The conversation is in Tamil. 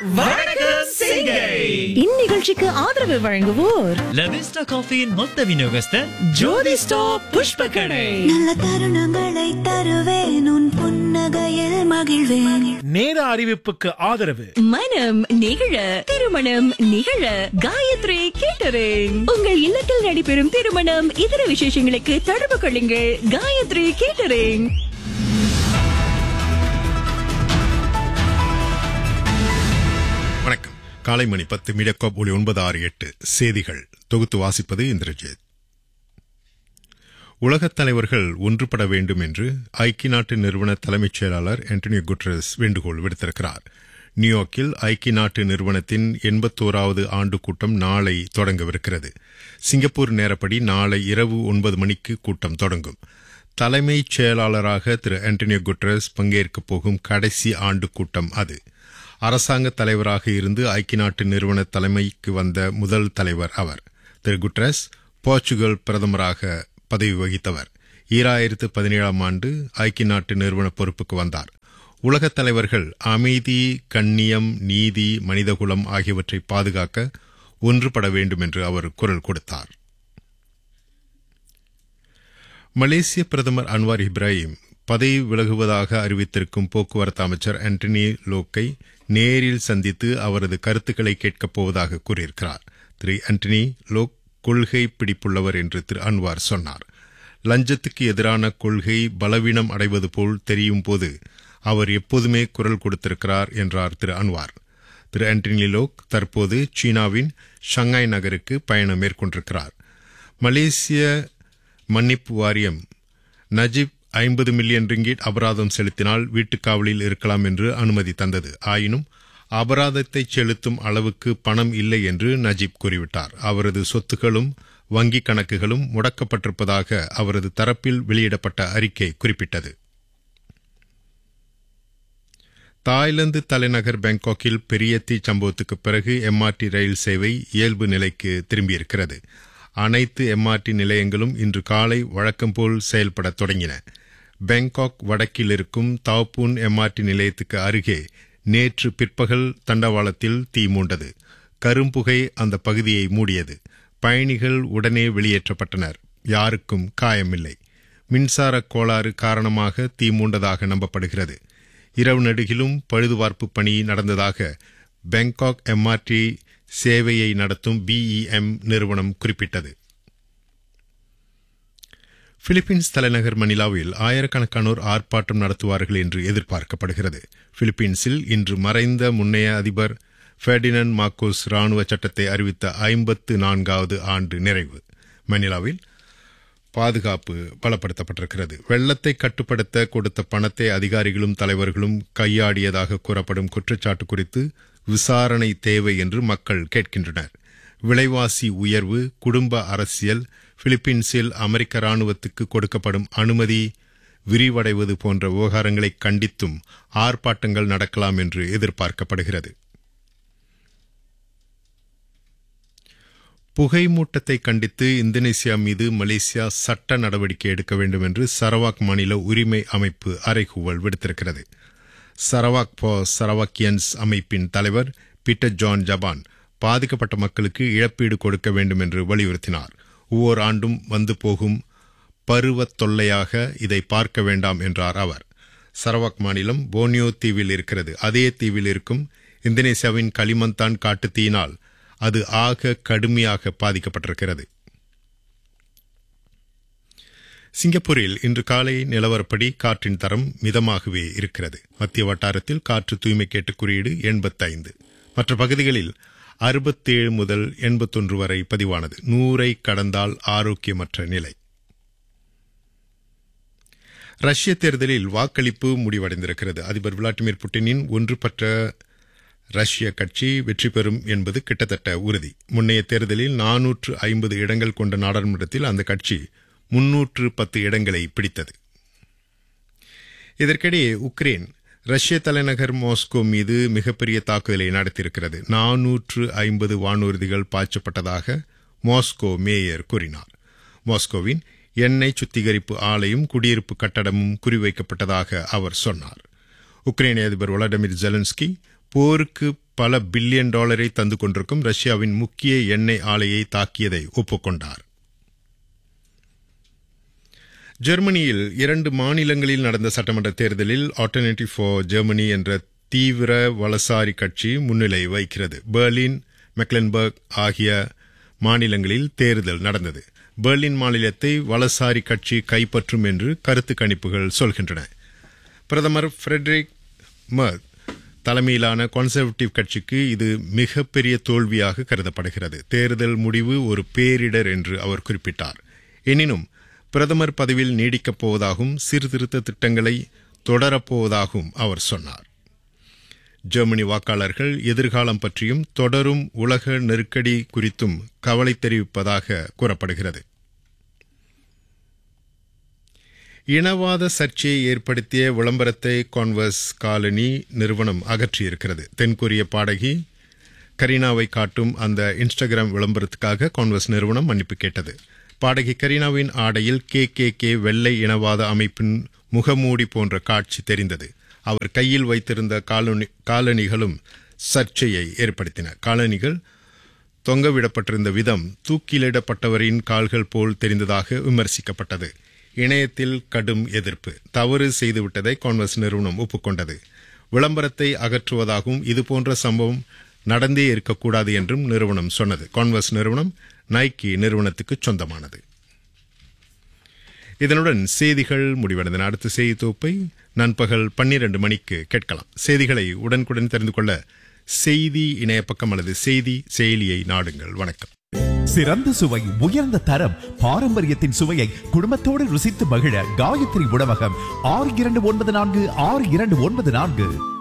வணக்கம் சிங்கை இந்நிகழ்ச்சிக்கு ஆதரவு வழங்குவோர் லவிஸ்டா காஃபியின் மொத்த விநியோகஸ்தர் ஜோதி ஸ்டாப் புஷ்ப கடை நல்ல தருணங்களை தருவேன் உன் புன்னகையில் மகிழ்வேன் நேர அறிவிப்புக்கு ஆதரவு மனம் நிகழ திருமணம் நிகழ காயத்ரி கேட்டரிங் உங்கள் இல்லத்தில் நடைபெறும் திருமணம் இதர விசேஷங்களுக்கு தொடர்பு கொள்ளுங்கள் காயத்ரி கேட்டரிங் வணக்கம் காலை மணி பத்து மீடியாகாப் ஒளி ஒன்பது ஆறு எட்டு செய்திகள் தொகுத்து வாசிப்பது இந்திரஜித் உலகத் தலைவர்கள் ஒன்றுபட வேண்டும் என்று ஐக்கிய நாட்டு நிறுவன தலைமைச் செயலாளர் ஆண்டனியோ குட்ரஸ் வேண்டுகோள் விடுத்திருக்கிறார் நியூயார்க்கில் ஐக்கிய நாட்டு நிறுவனத்தின் எண்பத்தோராவது ஆண்டு கூட்டம் நாளை தொடங்கவிருக்கிறது சிங்கப்பூர் நேரப்படி நாளை இரவு ஒன்பது மணிக்கு கூட்டம் தொடங்கும் தலைமைச் செயலாளராக திரு ஆண்டனியோ குட்ரஸ் பங்கேற்கப் போகும் கடைசி ஆண்டு கூட்டம் அது அரசாங்க தலைவராக இருந்து ஐக்கிய நாட்டு நிறுவன தலைமைக்கு வந்த முதல் தலைவர் அவர் திரு குட்ரஸ் போர்ச்சுகல் பிரதமராக பதவி வகித்தவர் ஈராயிரத்து பதினேழாம் ஆண்டு ஐக்கிய நாட்டு நிறுவன பொறுப்புக்கு வந்தார் உலகத் தலைவர்கள் அமைதி கண்ணியம் நீதி மனிதகுலம் ஆகியவற்றை பாதுகாக்க ஒன்றுபட வேண்டும் என்று அவர் குரல் கொடுத்தார் மலேசிய பிரதமர் அன்வார் இப்ராஹிம் பதவி விலகுவதாக அறிவித்திருக்கும் போக்குவரத்து அமைச்சர் ஆண்டனி லோக்கை நேரில் சந்தித்து அவரது கருத்துக்களை கேட்கப் போவதாக கூறியிருக்கிறார் திரு ஆண்டனி லோக் கொள்கை பிடிப்புள்ளவர் என்று திரு அன்வார் சொன்னார் லஞ்சத்துக்கு எதிரான கொள்கை பலவீனம் அடைவது போல் தெரியும் போது அவர் எப்போதுமே குரல் கொடுத்திருக்கிறார் என்றார் திரு அன்வார் திரு ஆண்டனி லோக் தற்போது சீனாவின் ஷங்காய் நகருக்கு பயணம் மேற்கொண்டிருக்கிறார் மலேசிய மன்னிப்பு வாரியம் நஜீப் ஐம்பது மில்லியன் ரிங்கிட் அபராதம் செலுத்தினால் வீட்டுக்காவலில் இருக்கலாம் என்று அனுமதி தந்தது ஆயினும் அபராதத்தை செலுத்தும் அளவுக்கு பணம் இல்லை என்று நஜீப் கூறிவிட்டார் அவரது சொத்துகளும் வங்கிக் கணக்குகளும் முடக்கப்பட்டிருப்பதாக அவரது தரப்பில் வெளியிடப்பட்ட அறிக்கை குறிப்பிட்டது தாய்லாந்து தலைநகர் பாங்காக்கில் பெரிய தீ சம்பவத்துக்கு பிறகு எம்ஆர்டி ரயில் சேவை இயல்பு நிலைக்கு திரும்பியிருக்கிறது அனைத்து எம்ஆர்டி நிலையங்களும் இன்று காலை வழக்கம் போல் செயல்பட தொடங்கின பாங்காக் வடக்கில் இருக்கும் தாப்பூன் எம்ஆர்டி நிலையத்துக்கு அருகே நேற்று பிற்பகல் தண்டவாளத்தில் தீ மூண்டது கரும்புகை அந்த பகுதியை மூடியது பயணிகள் உடனே வெளியேற்றப்பட்டனர் யாருக்கும் காயமில்லை மின்சார கோளாறு காரணமாக தீ மூண்டதாக நம்பப்படுகிறது இரவு நடுகிலும் பழுதுபார்ப்பு பணி நடந்ததாக பாங்காக் எம்ஆர்டி சேவையை நடத்தும் பிஇஎம் நிறுவனம் குறிப்பிட்டது பிலிப்பீன்ஸ் தலைநகர் மணிலாவில் ஆயிரக்கணக்கானோர் ஆர்ப்பாட்டம் நடத்துவார்கள் என்று எதிர்பார்க்கப்படுகிறது பிலிப்பீன்ஸில் இன்று மறைந்த முன்னைய அதிபர் ஃபெர்டினன் மார்க்கோஸ் ராணுவ சட்டத்தை அறிவித்த ஐம்பத்து நான்காவது ஆண்டு நிறைவு மணிலாவில் பாதுகாப்பு பலப்படுத்தப்பட்டிருக்கிறது வெள்ளத்தை கட்டுப்படுத்த கொடுத்த பணத்தை அதிகாரிகளும் தலைவர்களும் கையாடியதாக கூறப்படும் குற்றச்சாட்டு குறித்து விசாரணை தேவை என்று மக்கள் கேட்கின்றனர் விலைவாசி உயர்வு குடும்ப அரசியல் பிலிப்பீன்ஸில் அமெரிக்க ராணுவத்துக்கு கொடுக்கப்படும் அனுமதி விரிவடைவது போன்ற விவகாரங்களை கண்டித்தும் ஆர்ப்பாட்டங்கள் நடக்கலாம் என்று எதிர்பார்க்கப்படுகிறது புகைமூட்டத்தை கண்டித்து இந்தோனேசியா மீது மலேசியா சட்ட நடவடிக்கை எடுக்க வேண்டும் என்று சரவாக் மாநில உரிமை அமைப்பு அறைகூவல் விடுத்திருக்கிறது சரவாக் போ சரவாக்கியன்ஸ் அமைப்பின் தலைவர் பீட்டர் ஜான் ஜபான் பாதிக்கப்பட்ட மக்களுக்கு இழப்பீடு கொடுக்க வேண்டும் என்று வலியுறுத்தினார் ஒவ்வொரு ஆண்டும் வந்து போகும் பருவ தொல்லையாக இதை பார்க்க வேண்டாம் என்றார் அவர் சரவாக் மாநிலம் போனியோ தீவில் இருக்கிறது அதே தீவில் இருக்கும் இந்தோனேசியாவின் களிமந்தான் காட்டு தீயினால் அது ஆக கடுமையாக பாதிக்கப்பட்டிருக்கிறது சிங்கப்பூரில் இன்று காலை நிலவரப்படி காற்றின் தரம் மிதமாகவே இருக்கிறது மத்திய வட்டாரத்தில் காற்று தூய்மை கேட்டு குறியீடு எண்பத்தைந்து மற்ற பகுதிகளில் அறுபத்தேழு முதல் எண்பத்தொன்று வரை பதிவானது நூறை கடந்தால் ஆரோக்கியமற்ற நிலை ரஷ்ய தேர்தலில் வாக்களிப்பு முடிவடைந்திருக்கிறது அதிபர் விளாடிமிர் புட்டினின் ஒன்றுபட்ட ரஷ்ய கட்சி வெற்றி பெறும் என்பது கிட்டத்தட்ட உறுதி முன்னைய தேர்தலில் நானூற்று ஐம்பது இடங்கள் கொண்ட நாடாளுமன்றத்தில் அந்த கட்சி முன்னூற்று பத்து இடங்களை பிடித்தது இதற்கிடையே உக்ரைன் ரஷ்ய தலைநகர் மாஸ்கோ மீது மிகப்பெரிய தாக்குதலை நடத்தியிருக்கிறது நானூற்று ஐம்பது வானூர்திகள் பாய்ச்சப்பட்டதாக மாஸ்கோ மேயர் கூறினார் மாஸ்கோவின் எண்ணெய் சுத்திகரிப்பு ஆலையும் குடியிருப்பு கட்டடமும் குறிவைக்கப்பட்டதாக அவர் சொன்னார் உக்ரைன் அதிபர் வளாடிமிர் ஜெலன்ஸ்கி போருக்கு பல பில்லியன் டாலரை தந்து கொண்டிருக்கும் ரஷ்யாவின் முக்கிய எண்ணெய் ஆலையை தாக்கியதை ஒப்புக்கொண்டார் ஜெர்மனியில் இரண்டு மாநிலங்களில் நடந்த சட்டமன்ற தேர்தலில் ஆல்டர்னேட்டிவ் ஃபார் ஜெர்மனி என்ற தீவிர வலசாரி கட்சி முன்னிலை வகிக்கிறது பெர்லின் மெக்லன்பர்க் ஆகிய மாநிலங்களில் தேர்தல் நடந்தது பெர்லின் மாநிலத்தை வலசாரி கட்சி கைப்பற்றும் என்று கருத்து கணிப்புகள் சொல்கின்றன பிரதமர் ஃபிரெட்ரிக் மர்க் தலைமையிலான கன்சர்வேட்டிவ் கட்சிக்கு இது மிகப்பெரிய தோல்வியாக கருதப்படுகிறது தேர்தல் முடிவு ஒரு பேரிடர் என்று அவர் குறிப்பிட்டார் எனினும் பிரதமர் பதவியில் நீடிக்கப் போவதாகவும் சீர்திருத்த திட்டங்களை தொடரப்போவதாகவும் அவர் சொன்னார் ஜெர்மனி வாக்காளர்கள் எதிர்காலம் பற்றியும் தொடரும் உலக நெருக்கடி குறித்தும் கவலை தெரிவிப்பதாக கூறப்படுகிறது இனவாத சர்ச்சையை ஏற்படுத்திய விளம்பரத்தை கான்வர்ஸ் காலனி நிறுவனம் அகற்றியிருக்கிறது தென்கொரிய பாடகி கரீனாவை காட்டும் அந்த இன்ஸ்டாகிராம் விளம்பரத்துக்காக கான்வர்ஸ் நிறுவனம் மன்னிப்பு கேட்டது பாடகி கரீனாவின் ஆடையில் கே கே கே வெள்ளை இனவாத அமைப்பின் முகமூடி போன்ற காட்சி தெரிந்தது அவர் கையில் வைத்திருந்த காலனி காலணிகளும் சர்ச்சையை ஏற்படுத்தின காலணிகள் தொங்கவிடப்பட்டிருந்த விதம் தூக்கிலிடப்பட்டவரின் கால்கள் போல் தெரிந்ததாக விமர்சிக்கப்பட்டது இணையத்தில் கடும் எதிர்ப்பு தவறு செய்துவிட்டதை கான்வர்ஸ் நிறுவனம் ஒப்புக்கொண்டது விளம்பரத்தை அகற்றுவதாகவும் இதுபோன்ற சம்பவம் நடந்தே இருக்கக்கூடாது என்றும் நிறுவனம் சொன்னது கான்வர்ஸ் நிறுவனம் நைக்கி நிறுவனத்துக்கு சொந்தமானது இதனுடன் செய்திகள் முடிவடைந்தன அடுத்த செய்தி தொகுப்பை நண்பகல் பன்னிரண்டு மணிக்கு கேட்கலாம் செய்திகளை உடனுக்குடன் தெரிந்து கொள்ள செய்தி இணைய பக்கம் அல்லது செய்தி செயலியை நாடுங்கள் வணக்கம் சிறந்த சுவை உயர்ந்த தரம் பாரம்பரியத்தின் சுவையை குடும்பத்தோடு ருசித்து மகிழ காயத்ரி உணவகம் ஆறு இரண்டு ஒன்பது நான்கு ஆறு இரண்டு ஒன்பது நான்கு